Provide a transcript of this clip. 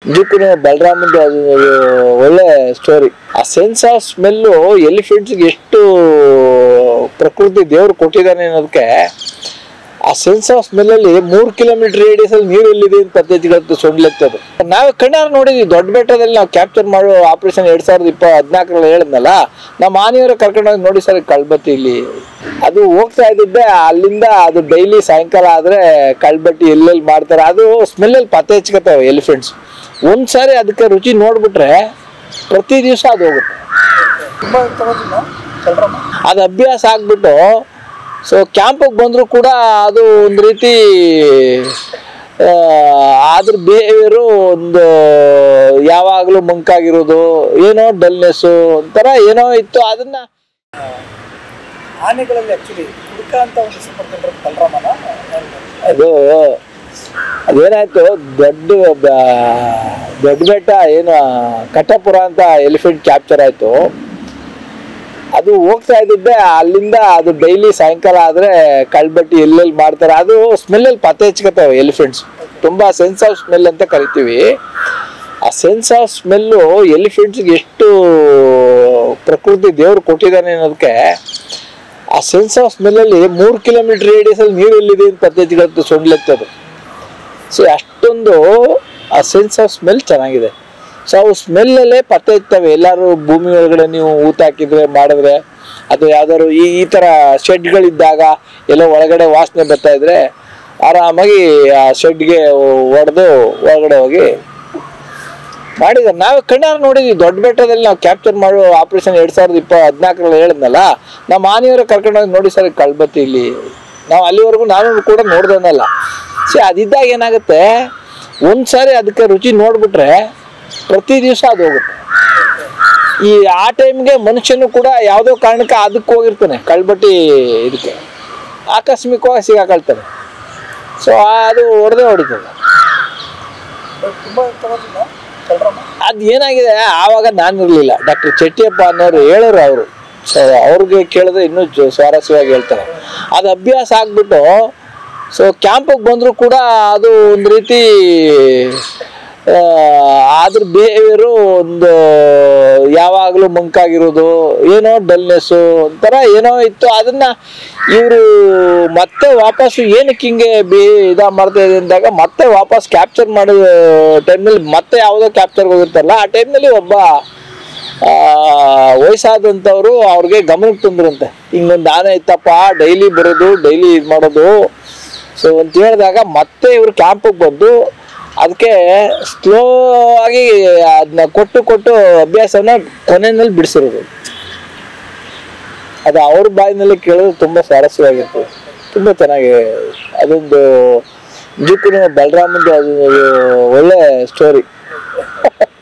ನಿಜಕ್ಕೂ ಬಲರಾಮಂದು ಅದು ಒಳ್ಳೆ ಸ್ಟೋರಿ ಆ ಸೆನ್ಸ್ ಆಫ್ ಸ್ಮೆಲ್ಲು ಎಲಿಫೆಂಟ್ಸ್ಗೆ ಎಷ್ಟು ಪ್ರಕೃತಿ ದೇವ್ರು ಕೊಟ್ಟಿದ್ದಾನೆ ಅನ್ನೋದಕ್ಕೆ ಆ ಸೆನ್ಸ್ ಆಫ್ ಸ್ಮೆಲ್ ಅಲ್ಲಿ ಮೂರ್ ಕಿಲೋಮೀಟರ್ ರೇಡಿಯಸ್ ಅಲ್ಲಿ ನೀರು ಎಲ್ಲಿದೆ ಅಂತ ಪದ್ಧತಿಗಳದ್ದು ಸೊಂಡ್ಲೆತ್ತದು ನಾವು ಕಣ್ಣಾರ ನೋಡಿದ್ವಿ ದೊಡ್ಡ ಬೆಟ್ಟದಲ್ಲಿ ನಾವು ಕ್ಯಾಪ್ಚರ್ ಮಾಡೋ ಆಪರೇಷನ್ ಎರಡ್ ಸಾವಿರದ ಇಪ್ಪ ಹದಿನಾಲ್ಕರಲ್ಲಿ ಹೇಳಿದ್ನಲ್ಲ ನಮ್ಮ ಆನೆಯವರು ಕರ್ಕೊಂಡು ಹೋಗಿ ನೋಡಿ ಸರ್ ಕಳ್ಬತ್ತಿ ಇಲ್ಲಿ ಅದು ಹೋಗ್ತಾ ಇದ್ದಿದ್ದೆ ಅಲ್ಲಿಂದ ಅದು ಡೈಲಿ ಸಾಯಂಕಾಲ ಆದ್ರೆ ಕಳ್ಬಟ್ಟಿ ಎಲ್ಲೆಲ್ಲಿ ಮಾಡ್ತಾರೆ ಅದು ಸ್ಮೆಲ್ ಅಲ್ಲಿ ಪತ್ತೆ ಹಚ್ಕೋತಾವೆ ಎಲಿಫೆಂಟ್ಸ್ ಒಂದ್ಸಾರಿ ಅದಕ್ಕೆ ರುಚಿ ನೋಡ್ಬಿಟ್ರೆ ಪ್ರತಿ ದಿವಸ ಅದು ಹೋಗುತ್ತೆ ತುಂಬಾ ತಗೋದಿಲ್ಲ ಕಲ್ರಮ್ಮ ಅದು ಅಭ್ಯಾಸ ಆಗ್ಬಿಟ್ಟು ಸೊ ಕ್ಯಾಂಪಿಗೆ ಬಂದರೂ ಕೂಡ ಅದು ಒಂದು ರೀತಿ ಆ, ಅದ್ರ ಬಿಹೇವಿಯರು ಒಂದು ಯಾವಾಗಲೂ ಮಂಕಾಗಿರೋದು ಏನೋ ಡಲ್ನೆಸ್ಸು ಒಂಥರ ಏನೋ ಇತ್ತು ಅದನ್ನ ಆನೆಗಳಲ್ಲಿ ಆಕ್ಚುಲಿ ಹುಡುಕ ಅಂತ ಒಂದು ಹೆಸರು ಪಡ್ಕೊಂಡ್ರೆ ಕಲ್ರಮ್ಮನ ಅದು ಅದೇನಾಯ್ತು ದೊಡ್ಡ ಬ- ದೊಡ್ಡ ಬೆಟ್ಟ ಏನು ಕಟ್ಟಪುರ ಅಂತ ಎಲಿಫೆಂಟ್ ಕ್ಯಾಪ್ಚರ್ ಆಯ್ತು ಅದು ಹೋಗ್ತಾ ಇದ್ದಿದ್ದೆ ಅಲ್ಲಿಂದ ಅದು ಡೈಲಿ ಸಾಯಂಕಾಲ ಆದ್ರೆ ಕಳ್ಬಟ್ಟಿ ಎಲ್ಲೆಲ್ಲಿ ಮಾಡ್ತಾರೆ ಅದು ಸ್ಮೆಲ್ಲಲ್ಲಿ ಪತ್ತೆ ಹಚ್ಕೋತಾವೆ ಎಲಿಫೆಂಟ್ಸ್ ತುಂಬಾ ಸೆನ್ಸ್ ಆಫ್ ಸ್ಮೆಲ್ ಅಂತ ಕರಿತೀವಿ ಆ ಸೆನ್ಸ್ ಆಫ್ ಸ್ಮೆಲ್ಲು ಎಲಿಫೆಂಟ್ಸ್ಗೆ ಎಷ್ಟು ಪ್ರಕೃತಿ ದೇವ್ರು ಕೊಟ್ಟಿದ್ದಾನೆ ಅನ್ನೋದಕ್ಕೆ ಆ ಸೆನ್ಸ್ ಆಫ್ ಸ್ಮೆಲ್ಲಲ್ಲಿ ಮೂರು ಕಿಲೋಮೀಟರ್ ರೇಡಿಯಸ್ ಅಲ್ಲಿ ನೀರು ಎಲ್ಲಿದೆ ಅಂತ ಪದ್ಧತಿಗಳದ್ದು ಸೊಂಡ್ಲೆತ್ತದು ಸೊ ಅಷ್ಟೊಂದು ಆ ಸೆನ್ಸ್ ಆಫ್ ಸ್ಮೆಲ್ ಚೆನ್ನಾಗಿದೆ ಸೊ ಅವು ಸ್ಮೆಲ್ಲಲ್ಲೇ ಪತ್ತೆ ಇರ್ತವೆ ಎಲ್ಲರೂ ಭೂಮಿ ಒಳಗಡೆ ನೀವು ಊತ ಹಾಕಿದ್ರೆ ಮಾಡಿದ್ರೆ ಅದು ಯಾವ್ದಾದ್ರು ಈ ಈ ಥರ ಶೆಡ್ಗಳಿದ್ದಾಗ ಎಲ್ಲೋ ಒಳಗಡೆ ವಾಸನೆ ಬರ್ತಾ ಇದ್ರೆ ಆರಾಮಾಗಿ ಆ ಶೆಡ್ಗೆ ಹೊಡೆದು ಒಳಗಡೆ ಹೋಗಿ ಮಾಡಿದ್ದಾರೆ ನಾವು ಕಣ್ಣಾರ ನೋಡಿದ್ವಿ ದೊಡ್ಡ ಬೆಟ್ಟದಲ್ಲಿ ನಾವು ಕ್ಯಾಪ್ಚರ್ ಮಾಡೋ ಆಪರೇಷನ್ ಎರಡ್ ಸಾವಿರದ ಇಪ್ಪ ಹದಿನಾಲ್ಕರಲ್ಲಿ ಹೇಳಿದ್ನಲ್ಲ ನಮ್ಮ ಆನೆಯವರು ಕರ್ಕೊಂಡು ಹೋಗಿ ನೋಡಿ ಸರ್ ಕಳ್ಬತ್ತಿ ಇಲ್ಲಿ ನಾವು ಅಲ್ಲಿವರೆಗೂ ನಾನು ಕೂಡ ನೋಡ್ದನಲ್ಲ ಸಿ ಅದಿದ್ದಾಗ ಏನಾಗುತ್ತೆ ಒಂದ್ಸಾರಿ ಅದಕ್ಕೆ ರುಚಿ ನೋಡ್ಬಿಟ್ರೆ ಪ್ರತಿ ದಿವಸ ಅದು ಹೋಗುತ್ತೆ ಈ ಆ ಟೈಮ್ಗೆ ಮನುಷ್ಯನು ಕೂಡ ಯಾವುದೋ ಕಾರಣಕ್ಕೆ ಅದಕ್ಕೆ ಹೋಗಿರ್ತಾನೆ ಕಳ್ಬಟ್ಟಿ ಇದಕ್ಕೆ ಆಕಸ್ಮಿಕವಾಗಿ ಸಿಗಾಕೊಳ್ತಾನೆ ಸೊ ಅದು ಹೊಡೆದೇ ಹೊಡಿತದೆ ತುಂಬಾ ತಗೋದಿಲ್ಲ ಕಲ್ರಮ್ಮ ಅದ್ ಏನಾಗಿದೆ ಆವಾಗ ನಾನು ಇರ್ಲಿಲ್ಲ ಡಾಕ್ಟರ್ ಚೆಟ್ಟಿಯಪ್ಪ ಅನ್ನೋರು ಹೇಳೋರು ಅವರು ಸೊ ಅವ್ರಿಗೆ ಕೇಳಿದ್ರೆ ಇನ್ನೂ ಜ- ಸ್ವಾರಸ್ಯವಾಗಿ ಹೇಳ್ತಾರೆ ಅದು ಅಭ್ಯಾಸ ಆಗ್ಬಿಟ್ಟು ಸೊ ಕ್ಯಾಂಪಿಗೆ ಬಂದರೂ ಕೂಡ ಅದು ಒಂದು ರೀತಿ ಆ, ಅದ್ರ ಬಿಹೇವಿಯರು ಒಂದು ಯಾವಾಗಲೂ ಮಂಕಾಗಿರೋದು ಏನೋ ಡಲ್ನೆಸ್ಸು ಒಂಥರ ಏನೋ ಇತ್ತು ಅದನ್ನ ಇವರು ಮತ್ತೆ ವಾಪಸ್ಸು ಏನಕ್ಕೆ ಹಿಂಗೆ ಬಿ ಇದ ಮಾಡ್ತಾ ಇದೆ ಅಂದಾಗ ಮತ್ತೆ ವಾಪಸ್ ಕ್ಯಾಪ್ಚರ್ ಮಾಡಿದ ಟೈಮ್ನಲ್ಲಿ ಮತ್ತೆ ಯಾವುದೋ ಕ್ಯಾಪ್ಚರ್ಗೆ ಹೋಗಿರ್ತಾರಲ್ಲ ಆ ಟೈಮ್ನಲ್ಲಿ ಒಬ್ಬ ಆ, ವಯಸ್ಸಾದಂಥವ್ರು ಅವ್ರಿಗೆ ಗಮನಕ್ಕೆ ತಂದ್ರಂತೆ ಹಿಂಗೊಂದು ಆನೆ ಇತ್ತಪ್ಪ ಡೈಲಿ ಬರೋದು ಡೈಲಿ ಇದು ಮಾಡೋದು ಸೊ ಅಂತ ಹೇಳಿದಾಗ ಮತ್ತೆ ಇವರು ಕ್ಯಾಂಪಿಗೆ ಬಂದು ಅದಕ್ಕೆ ಸ್ಲೋ ಆಗಿ ಅದನ್ನ ಕೊಟ್ಟು ಕೊಟ್ಟು ಅಭ್ಯಾಸನ ಕೊನೆಯಲ್ಲಿ ಬಿಡಿಸಿರೋದು ಅದು ಅವ್ರ ಬಾಯಿನಲ್ಲಿ ಕೇಳಿದ್ರೆ ತುಂಬ ಸ್ವಾರಸ್ಯವಾಗಿತ್ತು ತುಂಬ ಚೆನ್ನಾಗಿ ಅದೊಂದು ನಿಜಕ್ಕೂ ಬಲರಾಮಂದು ಅದು ಒಳ್ಳೆ ಸ್ಟೋರಿ